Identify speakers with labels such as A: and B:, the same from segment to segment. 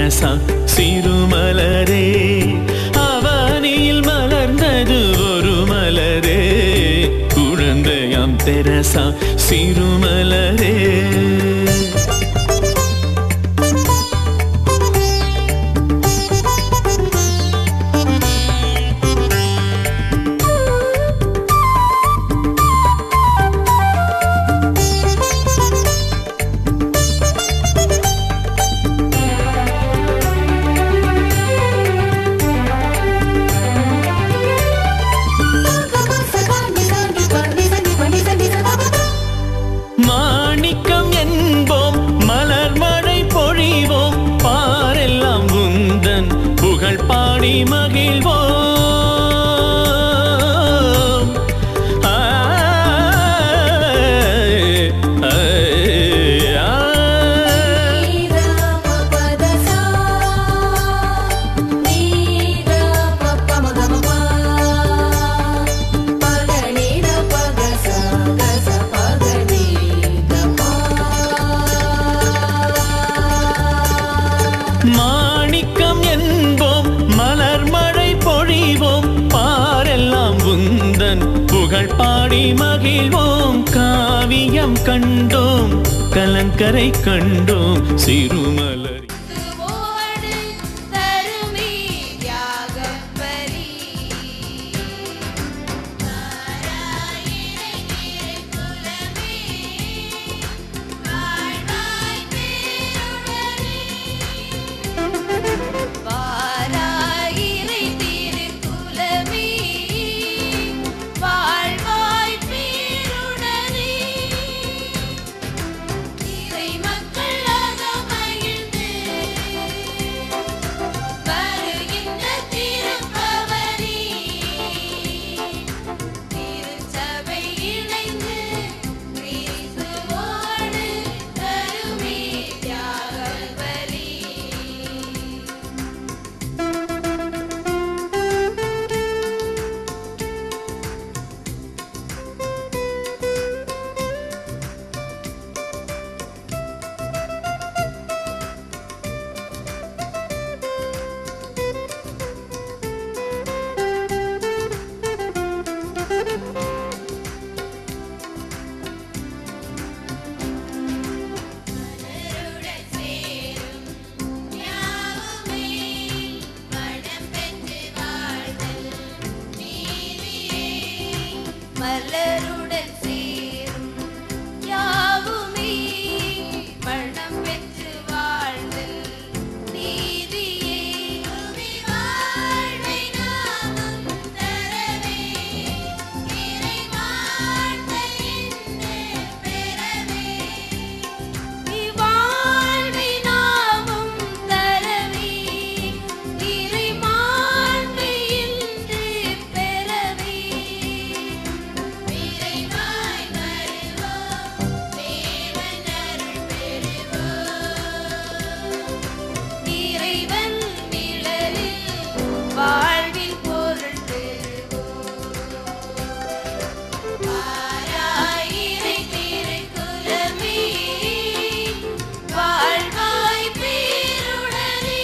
A: Teresa சிறுமலரே அவனியில் மலர்ந்தது ஒரு மலரே குழந்தையாம் தெரசா சிறுமலரே மாணிக்கம் என்போம் மலர் மழை பொழிவோம் பாரெல்லாம் உந்தன் புகழ் பாடி மகிழ்வோம் ஆ, ஆ, ஆ. மாணிக்கம் என்போம் மலர் மழை பொழிவோம் பாரெல்லாம் உந்தன் புகழ் பாடி மகிழ்வோம் காவியம் கண்டோம் கலங்கரை கண்டோம் சிறுமலர்
B: வாழ்வாய் பேருடனே இறை மக்களாக மகிழ்ந்து வருகின்ற திருப்பவனி திருச்சபை இணைந்து கிறிஸ்துவோடு தருமே தியாக பலி மலருடன் சேரும் யாவுமே மனம் பெற்று வாழ்தல் நீதியே மலருடன் சேரும் யாவுமே மனம் பெற்று வாழ்தல் நீதியே புவி வாழ்வை நாமும் தரவே இறை வாழ்வை இன்று பெறவே இவ்வாழ்வை நாமும் தரவே இறை மாண்பை இன்று பெறவே விரைவாய் வருவோம் தேவன் அருள் பெறுவோம் இறைவன் நிழலில் வாழ்வில் பொருள் பெறுவோம் வாராயிரை திருக்குலமே வாழ்வாய் பேருடனே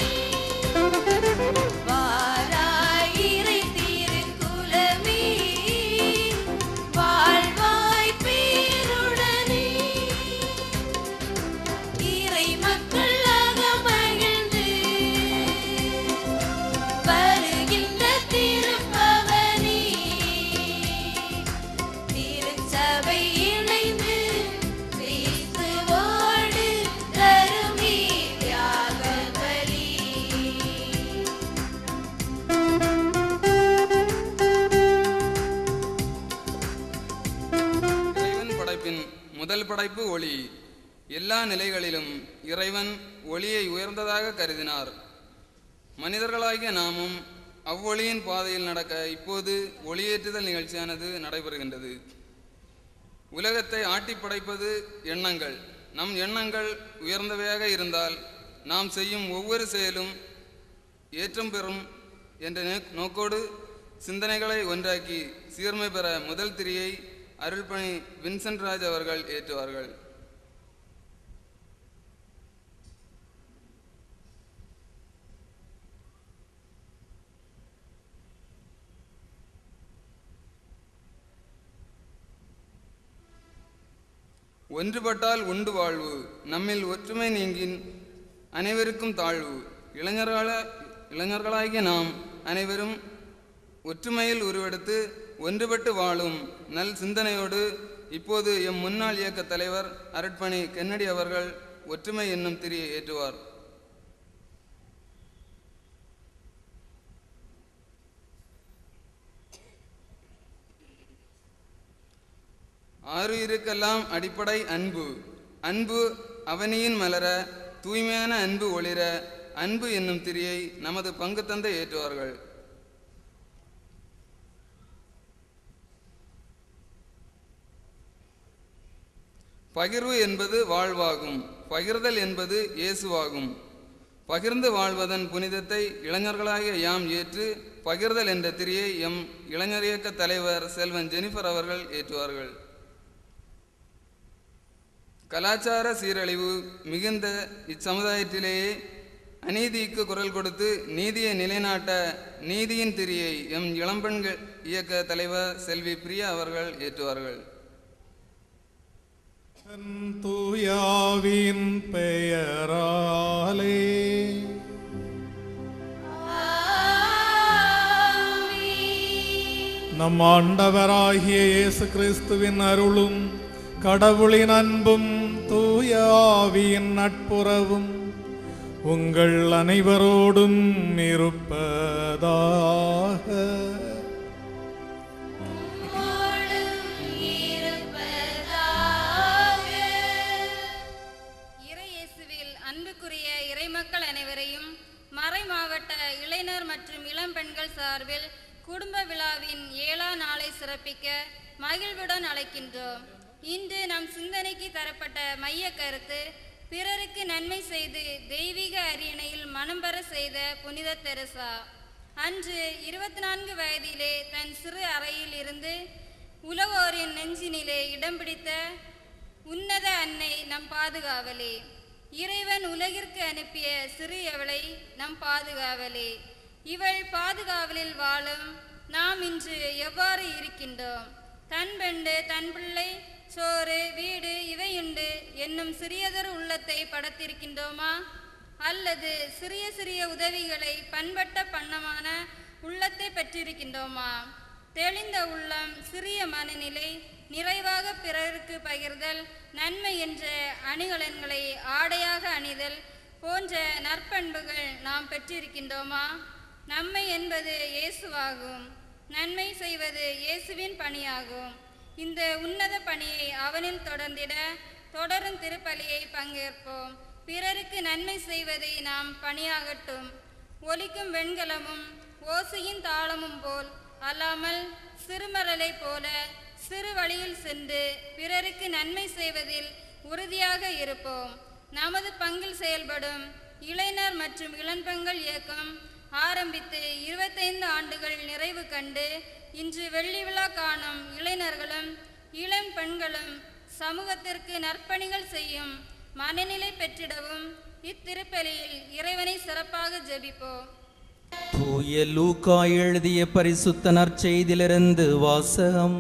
B: வாராயிரை திருக்குலமே வாழ்வாய் பேருடனே இறை மக்களாக மகிழ்ந்து வருகின்ற திருப்பவனி திருச்சபை இணைந்து கிறிஸ்துவோடு தருமே தியாக பலி
C: இறைவன் படைப்பின் முதல் படைப்பு ஒளி எல்லா நிலைகளிலும் இறைவன் ஒளியை உயர்ந்ததாக கருதினார் மனிதர்களாகிய நாமும் அவ்வொளியின் பாதையில் நடக்க இப்போது ஒளியேற்றுதல் நிகழ்ச்சியானது நடைபெறுகின்றது உலகத்தை ஆட்டிப் படைப்பது எண்ணங்கள் நம் எண்ணங்கள் உயர்ந்தவையாக இருந்தால் நாம் செய்யும் ஒவ்வொரு செயலும் ஏற்றம் பெறும் என்ற நோக்- நோக்கோடு சிந்தனைகளை ஒன்றாக்கி சீர்மை பெற முதல் திரியை அருள்பணி வின்சென்ட் ராஜ் அவர்கள் ஏற்றுவார்கள் ஒன்றுபட்டால் உண்டு வாழ்வு நம்மில் ஒற்றுமை நீங்கின் அனைவருக்கும் தாழ்வு இளைஞர்கள இளைஞர்களாகிய நாம் அனைவரும் ஒற்றுமையில் உருவெடுத்து ஒன்றுபட்டு வாழும் நல் சிந்தனையோடு இப்போது எம் முன்னாள் இயக்க தலைவர் அரட்பணி கென்னடி அவர்கள் ஒற்றுமை என்னும் திரியை ஏற்றுவார் ஆறுயிருக்கெல்லாம் அடிப்படை அன்பு அன்பு அவனியின் மலர தூய்மையான அன்பு ஒளிர அன்பு என்னும் திரியை நமது பங்கு தந்தை ஏற்றுவார்கள் பகிர்வு என்பது வாழ்வாகும் பகிர்தல் என்பது இயேசுவாகும் பகிர்ந்து வாழ்வதன் புனிதத்தை இளைஞர்களாகிய யாம் ஏற்று பகிர்தல் என்ற திரியை எம் இளைஞர் இயக்க தலைவர் செல்வன் ஜெனிஃபர் அவர்கள் ஏற்றுவார்கள் கலாச்சார சீரழிவு மிகுந்த இச்சமுதாயத்திலேயே அநீதிக்கு குரல் கொடுத்து நீதியை நிலைநாட்ட நீதியின் திரியை எம் இளம்பெண்கள் இயக்க தலைவர் செல்வி பிரியா அவர்கள் ஏற்றுவார்கள்
D: தூயாவின் பெயராலே நம் ஆண்டவராகிய இயேசு கிறிஸ்துவின் அருளும் கடவுளின் அன்பும் தூயாவியின் நட்புறவும் உங்கள் அனைவரோடும் இருப்பதாக
E: இறையேசுவில் அன்புக்குரிய இறைமக்கள் அனைவரையும் மறை மாவட்ட இளைஞர் மற்றும் இளம்பெண்கள் சார்பில் குடும்ப விழாவின் ஏழாம் நாளை சிறப்பிக்க மகிழ்வுடன் அழைக்கின்றோம் இன்று நம் சிந்தனைக்கு தரப்பட்ட மைய கருத்து பிறருக்கு நன்மை செய்து தெய்வீக அரியணையில் மனம் பெற செய்த புனித தெரசா அன்று இருபத்தி நான்கு வயதிலே தன் சிறு அறையில் இருந்து உலகோரின் நெஞ்சினிலே இடம் பிடித்த உன்னத அன்னை நம் பாதுகாவலே இறைவன் உலகிற்கு அனுப்பிய சிறியவளை நம் பாதுகாவலே இவள் பாதுகாவலில் வாழும் நாம் இன்று எவ்வாறு இருக்கின்றோம் தன் பெண்டு தன் பிள்ளை சோறு வீடு இவையுண்டு என்னும் சிறியதொரு உள்ளத்தை படைத்திருக்கின்றோமா அல்லது சிறிய சிறிய உதவிகளை பண்பட்ட பண்ணமான உள்ளத்தை பெற்றிருக்கின்றோமா தெளிந்த உள்ளம் சிறிய மனநிலை நிறைவாக பிறருக்கு பகிர்தல் நன்மை என்ற அணிகலன்களை ஆடையாக அணிதல் போன்ற நற்பண்புகள் நாம் பெற்றிருக்கின்றோமா நன்மை என்பது இயேசுவாகும் நன்மை செய்வது இயேசுவின் பணியாகும் இந்த உன்னத பணியை அவனில் தொடர்ந்திட தொடரும் திருப்பலியை பங்கேற்போம் பிறருக்கு நன்மை செய்வதை நாம் பணியாகட்டும் ஒலிக்கும் வெண்கலமும் ஓசையின் தாளமும் போல் அல்லாமல் சிறுமரலை போல சிறு வழியில் சென்று பிறருக்கு நன்மை செய்வதில் உறுதியாக இருப்போம் நமது பங்கில் செயல்படும் இளைஞர் மற்றும் இளம்பெண்கள் இயக்கம் ஆரம்பித்து இருபத்தைந்து ஆண்டுகள் நிறைவு கண்டு இன்று வெள்ளி விழா காணும் இளைஞர்களும் இளம் பெண்களும் சமூகத்திற்கு நற்பணிகள் செய்யும் மனநிலை பெற்றிடவும் இத்திருப்பலியில் இறைவனை சிறப்பாக ஜெபிப்போம்
A: தூய லூக்கா எழுதிய பரிசுத்த நற்செய்திலிருந்து வாசகம்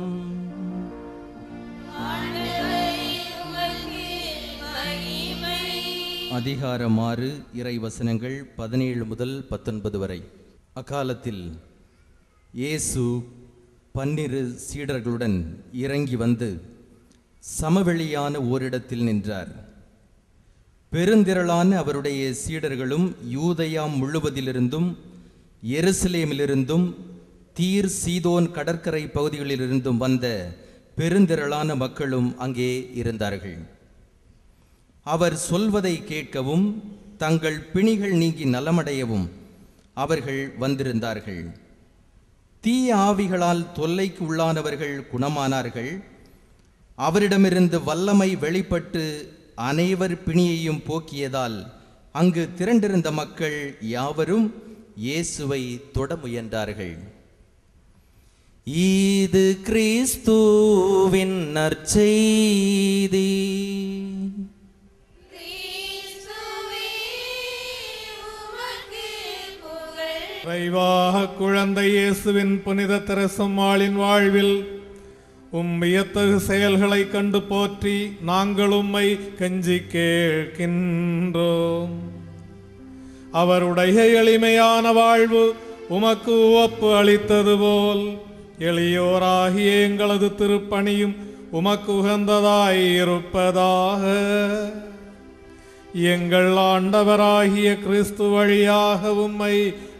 A: அதிகாரம் ஆறு இறைவசனங்கள் பதினேழு முதல் பத்தொன்பது வரை அக்காலத்தில் இயேசு பன்னிரு சீடர்களுடன் இறங்கி வந்து சமவெளியான ஓரிடத்தில் நின்றார் பெருந்திரளான அவருடைய சீடர்களும் யூதயாம் முழுவதிலிருந்தும் எருசலேமிலிருந்தும் தீர் சீதோன் கடற்கரை பகுதிகளிலிருந்தும் வந்த பெருந்திரளான மக்களும் அங்கே இருந்தார்கள் அவர் சொல்வதை கேட்கவும் தங்கள் பிணிகள் நீங்கி நலமடையவும் அவர்கள் வந்திருந்தார்கள் தீய ஆவிகளால் தொல்லைக்கு உள்ளானவர்கள் குணமானார்கள் அவரிடமிருந்து வல்லமை வெளிப்பட்டு அனைவர் பிணியையும் போக்கியதால் அங்கு திரண்டிருந்த மக்கள் யாவரும் இயேசுவை தொட முயன்றார்கள் இது கிறிஸ்துவின் நற்செய்தி
D: இறைவாக குழந்தை இயேசுவின் புனித தெரசம்மாளின் வாழ்வில் உம் வியத்தகு செயல்களை கண்டு போற்றி நாங்கள் உம்மை கெஞ்சி கேட்கின்றோம் அவருடைய எளிமையான வாழ்வு உமக்கு உவப்பு அளித்தது போல் எளியோராகிய எங்களது திருப்பணியும் உமக்கு உகந்ததாய் இருப்பதாக எங்கள் ஆண்டவராகிய கிறிஸ்து வழியாக உம்மை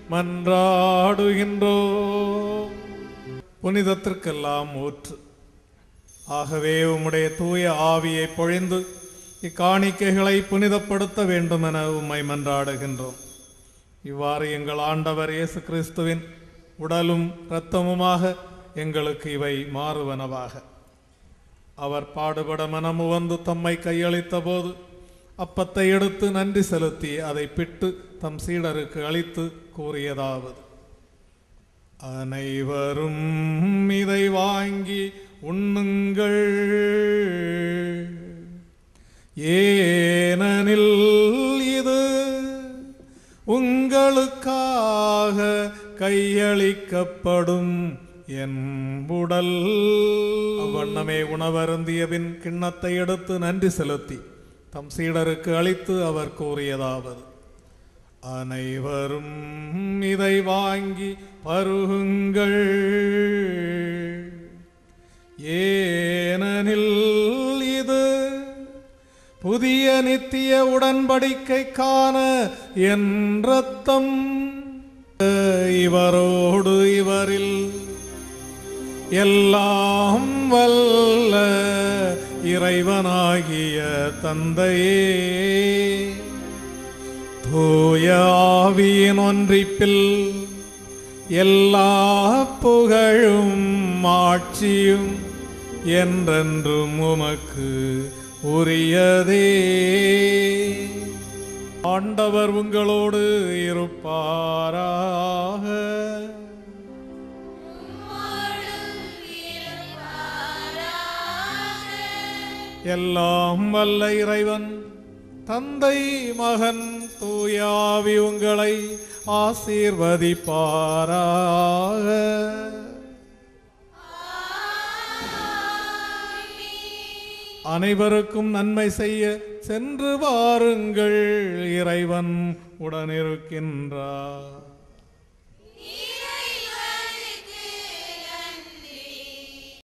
D: மன்றாடுகின்றோம் புனிதத்திற்கெல்லாம் ஊற்று ஆகவே உம்முடைய தூய ஆவியை பொழிந்து இக்காணிக்கைகளை புனிதப்படுத்த வேண்டும் என உம்மை மன்றாடுகின்றோம் இவ்வாறு எங்கள் ஆண்டவர் இயேசு கிறிஸ்துவின் உடலும் இரத்தமுமாக எங்களுக்கு இவை மாறுவனவாக அவர் பாடுபட மனமு வந்து தம்மை கையளித்த போது அப்பத்தை எடுத்து நன்றி செலுத்தி அதை பிட்டு தம் சீடருக்கு அளித்து கூறியதாவது அனைவரும் இதை வாங்கி உண்ணுங்கள் ஏனெனில் இது உங்களுக்காக கையளிக்கப்படும் என் உடல் அவ்வண்ணமே உணவருந்திய பின் கிண்ணத்தை எடுத்து நன்றி செலுத்தி தம் சீடருக்கு அளித்து அவர் கூறியதாவது அனைவரும் இதை வாங்கி பருகுங்கள் ஏனெனில் இது புதிய நித்திய உடன்படிக்கைக்கான என் ரத்தம் இவரோடு இவரில் எல்லாம் வல்ல இறைவனாகிய தந்தையே தூய ஆவியின் ஒன்றிப்பில் எல்லா புகழும் ஆட்சியும் என்றென்றும் உமக்கு உரியதே ஆண்டவர் உங்களோடு இருப்பாராக எல்லாம் வல்ல இறைவன் தந்தை மகன் தூயாவி உங்களை ஆசீர்வதிப்பாராக அனைவருக்கும் நன்மை செய்ய சென்று வாருங்கள் இறைவன் உடனிருக்கின்றார்